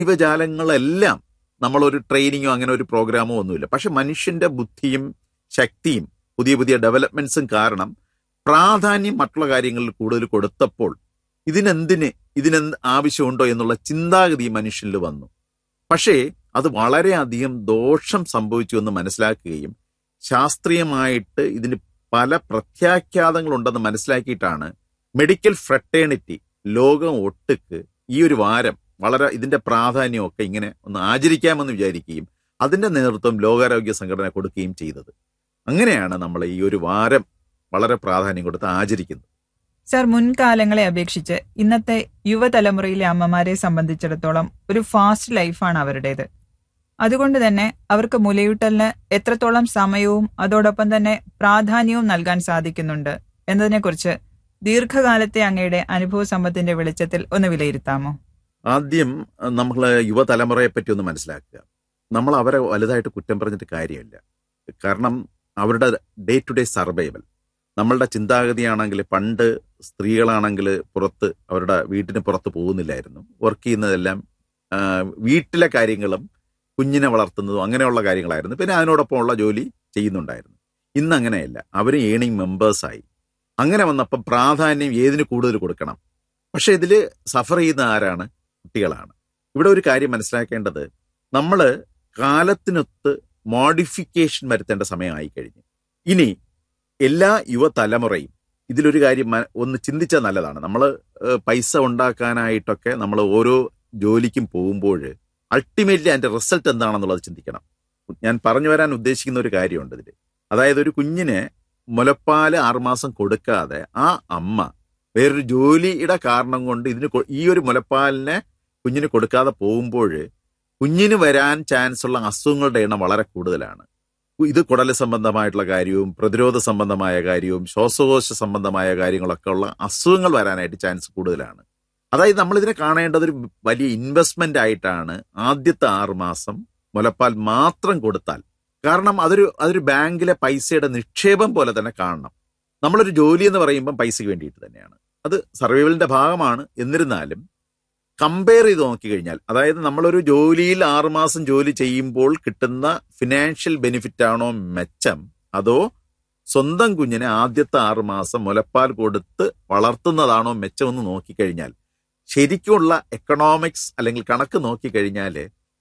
ജീവജാലങ്ങളെല്ലാം നമ്മളൊരു ട്രെയിനിങ്ങോ അങ്ങനെ ഒരു പ്രോഗ്രാമോ ഒന്നുമില്ല പക്ഷെ മനുഷ്യന്റെ ബുദ്ധിയും ശക്തിയും പുതിയ പുതിയ ഡെവലപ്മെന്റ്സും കാരണം പ്രാധാന്യം മറ്റുള്ള കാര്യങ്ങളിൽ കൂടുതൽ കൊടുത്തപ്പോൾ ഇതിനെന്തിന് ഇതിനെന്ത് ആവശ്യമുണ്ടോ എന്നുള്ള ചിന്താഗതി മനുഷ്യനിൽ വന്നു പക്ഷേ അത് വളരെയധികം ദോഷം സംഭവിച്ചു എന്ന് മനസ്സിലാക്കുകയും ശാസ്ത്രീയമായിട്ട് ഇതിന് പല പ്രത്യാഖ്യാതങ്ങളുണ്ടെന്ന് മനസ്സിലാക്കിയിട്ടാണ് മെഡിക്കൽ ഫ്രട്ടേണിറ്റി ലോകം ഒട്ടുക്ക് ഈ ഒരു വാരം വളരെ ഇതിന്റെ പ്രാധാന്യമൊക്കെ ഇങ്ങനെ ഒന്ന് ആചരിക്കാമെന്ന് വിചാരിക്കുകയും അതിന്റെ നേതൃത്വം ലോകാരോഗ്യ സംഘടന കൊടുക്കുകയും ചെയ്തത് അങ്ങനെയാണ് നമ്മൾ ഈ ഒരു വാരം വളരെ പ്രാധാന്യം കൊടുത്ത് ആചരിക്കുന്നത് സർ മുൻകാലങ്ങളെ അപേക്ഷിച്ച് ഇന്നത്തെ യുവതലമുറയിലെ അമ്മമാരെ സംബന്ധിച്ചിടത്തോളം ഒരു ഫാസ്റ്റ് ലൈഫാണ് അവരുടേത് അതുകൊണ്ട് തന്നെ അവർക്ക് മുലയൂട്ടലിന് എത്രത്തോളം സമയവും അതോടൊപ്പം തന്നെ പ്രാധാന്യവും നൽകാൻ സാധിക്കുന്നുണ്ട് എന്നതിനെക്കുറിച്ച് ദീർഘകാലത്തെ അങ്ങയുടെ അനുഭവ സമ്പത്തിന്റെ വെളിച്ചത്തിൽ ഒന്ന് വിലയിരുത്താമോ ആദ്യം നമ്മൾ യുവതലമുറയെ പറ്റി ഒന്ന് മനസ്സിലാക്കുക നമ്മൾ അവരെ വലുതായിട്ട് കുറ്റം പറഞ്ഞിട്ട് കാര്യമില്ല കാരണം അവരുടെ ഡേ ടു ഡേ സർവൈവൽ നമ്മളുടെ ചിന്താഗതിയാണെങ്കിൽ പണ്ട് സ്ത്രീകളാണെങ്കിൽ പുറത്ത് അവരുടെ വീട്ടിന് പുറത്ത് പോകുന്നില്ലായിരുന്നു വർക്ക് ചെയ്യുന്നതെല്ലാം ആ, വീട്ടിലെ കാര്യങ്ങളും കുഞ്ഞിനെ വളർത്തുന്നതും അങ്ങനെയുള്ള കാര്യങ്ങളായിരുന്നു പിന്നെ അതിനോടൊപ്പമുള്ള ജോലി ചെയ്യുന്നുണ്ടായിരുന്നു ഇന്ന് അങ്ങനെയല്ല അവർ ഏണിംഗ് മെമ്പേഴ്സായി അങ്ങനെ വന്നപ്പം പ്രാധാന്യം ഏതിന് കൂടുതൽ കൊടുക്കണം പക്ഷെ ഇതിൽ സഫർ ചെയ്യുന്ന ആരാണ് കുട്ടികളാണ് ഇവിടെ ഒരു കാര്യം മനസ്സിലാക്കേണ്ടത് നമ്മൾ കാലത്തിനൊത്ത് മോഡിഫിക്കേഷൻ വരുത്തേണ്ട സമയമായി കഴിഞ്ഞു ഇനി എല്ലാ യുവതലമുറയും ഇതിലൊരു കാര്യം മ- ഒന്ന് ചിന്തിച്ചാൽ നല്ലതാണ് നമ്മൾ പൈസ ഉണ്ടാക്കാനായിട്ടൊക്കെ നമ്മൾ ഓരോ ജോലിക്കും പോകുമ്പോൾ അൾട്ടിമേറ്റ്ലി അതിന്റെ റിസൾട്ട് എന്താണെന്നുള്ളത് ചിന്തിക്കണം ഞാൻ പറഞ്ഞു വരാൻ ഉദ്ദേശിക്കുന്ന ഒരു കാര്യമുണ്ട് ഇതിൽ അതായത് ഒരു കുഞ്ഞിന് മുലപ്പാല് ആറുമാസം കൊടുക്കാതെ ആ അമ്മ വേറൊരു ജോലിയുടെ കാരണം കൊണ്ട് ഇതിന് കൊ- ഈ ഒരു മുലപ്പാലിനെ കുഞ്ഞിന് കൊടുക്കാതെ പോകുമ്പോൾ കുഞ്ഞിന് വരാൻ ചാൻസ് ഉള്ള അസുഖങ്ങളുടെ എണ്ണം വളരെ കൂടുതലാണ് ഇത് കുടല് സംബന്ധമായിട്ടുള്ള കാര്യവും പ്രതിരോധ സംബന്ധമായ കാര്യവും ശ്വാസകോശ സംബന്ധമായ കാര്യങ്ങളൊക്കെ ഉള്ള അസുഖങ്ങൾ വരാനായിട്ട് ചാൻസ് കൂടുതലാണ് അതായത് നമ്മൾ ഇതിനെ കാണേണ്ടത് ഒരു വലിയ ഇൻവെസ്റ്റ്മെന്റ് ആയിട്ടാണ് ആദ്യത്തെ ആറ് മാസം മുലപ്പാൽ മാത്രം കൊടുത്താൽ കാരണം അതൊരു അതൊരു ബാങ്കിലെ പൈസയുടെ നിക്ഷേപം പോലെ തന്നെ കാണണം നമ്മളൊരു ജോലി എന്ന് പറയുമ്പം പൈസയ്ക്ക് വേണ്ടിയിട്ട് തന്നെയാണ് അത് സർവൈവലിന്റെ ഭാഗമാണ് എന്നിരുന്നാലും കമ്പയർ ചെയ്ത് നോക്കിക്കഴിഞ്ഞാൽ അതായത് നമ്മളൊരു ജോലിയിൽ ആറുമാസം ജോലി ചെയ്യുമ്പോൾ കിട്ടുന്ന ഫിനാൻഷ്യൽ ബെനിഫിറ്റ് ആണോ മെച്ചം അതോ സ്വന്തം കുഞ്ഞിനെ ആദ്യത്തെ ആറുമാസം മുലപ്പാൽ കൊടുത്ത് വളർത്തുന്നതാണോ മെച്ചമെന്ന് നോക്കിക്കഴിഞ്ഞാൽ ശരിക്കുമുള്ള എക്കണോമിക്സ് അല്ലെങ്കിൽ കണക്ക് നോക്കിക്കഴിഞ്ഞാൽ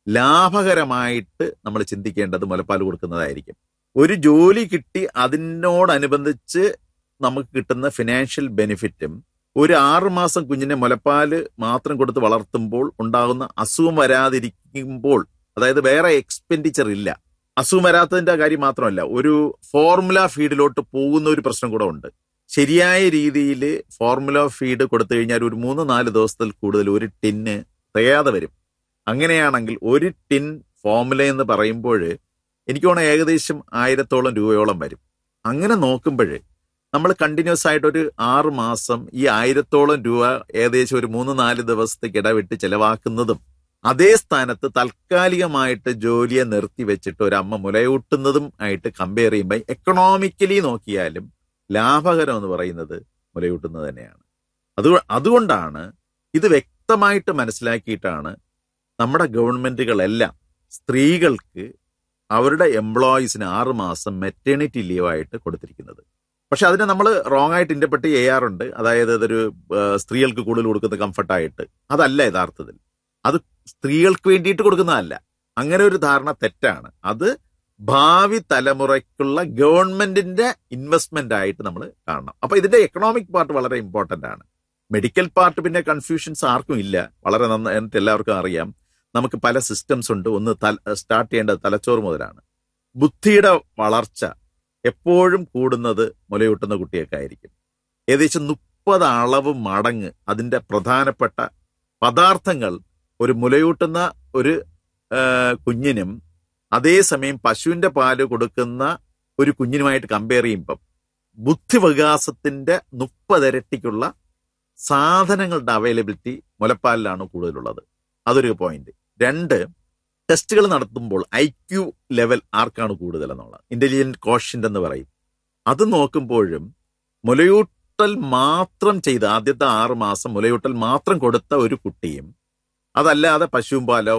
ലാഭകരമായിട്ട് നമ്മൾ ചിന്തിക്കേണ്ടത് മുലപ്പാൽ കൊടുക്കുന്നതായിരിക്കും ഒരു ജോലി കിട്ടി അതിനോടനുബന്ധിച്ച് നമുക്ക് കിട്ടുന്ന ഫിനാൻഷ്യൽ ബെനിഫിറ്റും ഒരു ആറുമാസം കുഞ്ഞിനെ മുലപ്പാല് മാത്രം കൊടുത്ത് വളർത്തുമ്പോൾ ഉണ്ടാകുന്ന അസുഖം വരാതിരിക്കുമ്പോൾ അതായത് വേറെ എക്സ്പെൻഡിച്ചർ ഇല്ല അസുഖം വരാത്തതിന്റെ കാര്യം മാത്രമല്ല ഒരു ഫോർമുല ഫീഡിലോട്ട് പോകുന്ന ഒരു പ്രശ്നം കൂടെ ഉണ്ട് ശരിയായ രീതിയിൽ ഫോർമുല ഫീഡ് കൊടുത്തു കഴിഞ്ഞാൽ ഒരു മൂന്ന് നാല് ദിവസത്തിൽ കൂടുതൽ ഒരു ടിന്ന് തികയാതെ വരും അങ്ങനെയാണെങ്കിൽ ഒരു ടിൻ ഫോർമുല എന്ന് പറയുമ്പോൾ എനിക്ക് തോന്നുന്നു ഏകദേശം ആയിരത്തോളം രൂപയോളം വരും അങ്ങനെ നോക്കുമ്പോൾ നമ്മൾ കണ്ടിന്യൂസ് ആയിട്ട് ഒരു ആറ് മാസം ഈ ആയിരത്തോളം രൂപ ഏകദേശം ഒരു മൂന്ന് നാല് ദിവസത്തേക്ക് ഇടവിട്ട് ചെലവാക്കുന്നതും അതേ സ്ഥാനത്ത് താൽക്കാലികമായിട്ട് ജോലിയെ നിർത്തി വെച്ചിട്ട് ഒരു അമ്മ മുലയൂട്ടുന്നതും ആയിട്ട് കമ്പയർ ചെയ്യുമ്പോൾ എക്കണോമിക്കലി നോക്കിയാലും ലാഭകരം എന്ന് പറയുന്നത് മുലയൂട്ടുന്നത് തന്നെയാണ് അത് അതുകൊണ്ടാണ് ഇത് വ്യക്തമായിട്ട് മനസ്സിലാക്കിയിട്ടാണ് നമ്മുടെ ഗവൺമെന്റുകളെല്ലാം സ്ത്രീകൾക്ക് അവരുടെ എംപ്ലോയീസിന് ആറ് മാസം മെറ്റേണിറ്റി ലീവായിട്ട് കൊടുത്തിരിക്കുന്നത് പക്ഷെ അതിനെ നമ്മൾ റോങ് ആയിട്ട് ഇന്റർപ്രറ്റ് ചെയ്യാറുണ്ട് അതായത് അതൊരു ആ, സ്ത്രീകൾക്ക് കൂടുതൽ കൊടുക്കുന്ന കംഫർട്ടായിട്ട് അതല്ല യഥാർത്ഥത്തിൽ അത് സ്ത്രീകൾക്ക് വേണ്ടിയിട്ട് കൊടുക്കുന്നതല്ല അങ്ങനെ ഒരു ധാരണ തെറ്റാണ് അത് ഭാവി തലമുറയ്ക്കുള്ള ഗവൺമെന്റിന്റെ ഇൻവെസ്റ്റ്മെന്റ് ആയിട്ട് നമ്മൾ കാണണം അപ്പൊ ഇതിന്റെ എക്കണോമിക് പാർട്ട് വളരെ ഇമ്പോർട്ടന്റ് ആണ് മെഡിക്കൽ പാർട്ട് പിന്നെ കൺഫ്യൂഷൻസ് ആർക്കും ഇല്ല വളരെ നന്നായിട്ട് എല്ലാവർക്കും അറിയാം നമുക്ക് പല സിസ്റ്റംസ് ഉണ്ട് ഒന്ന് സ്റ്റാർട്ട് ചെയ്യേണ്ടത് തലച്ചോറ് മുതലാണ് ബുദ്ധിയുടെ വളർച്ച എപ്പോഴും കൂടുന്നത് മുലയൂട്ടുന്ന കുട്ടിയൊക്കെ ആയിരിക്കും ഏകദേശം മുപ്പത് അളവ് മടങ്ങ് അതിന്റെ പ്രധാനപ്പെട്ട പദാർത്ഥങ്ങൾ ഒരു മുലയൂട്ടുന്ന ഒരു ആ, കുഞ്ഞിനും അതേസമയം പശുവിന്റെ പാല് കൊടുക്കുന്ന ഒരു കുഞ്ഞിനുമായിട്ട് കമ്പയർ ചെയ്യുമ്പം ബുദ്ധിവികാസത്തിന്റെ മുപ്പതിരട്ടിക്കുള്ള സാധനങ്ങളുടെ അവൈലബിലിറ്റി മുലപ്പാലിലാണ് കൂടുതലുള്ളത് അതൊരു പോയിന്റ് രണ്ട് ടെസ്റ്റുകൾ നടത്തുമ്പോൾ ഐ ക്യു ലെവൽ ആർക്കാണ് കൂടുതൽ എന്നുള്ളത് ഇന്റലിജന്റ് കോഷ്യന്റ് എന്ന് പറയും അത് നോക്കുമ്പോഴും മുലയൂട്ടൽ മാത്രം ചെയ്ത് ആദ്യത്തെ ആറ് മാസം മുലയൂട്ടൽ മാത്രം കൊടുത്ത ഒരു കുട്ടിയും അതല്ലാതെ പശുവും പാലോ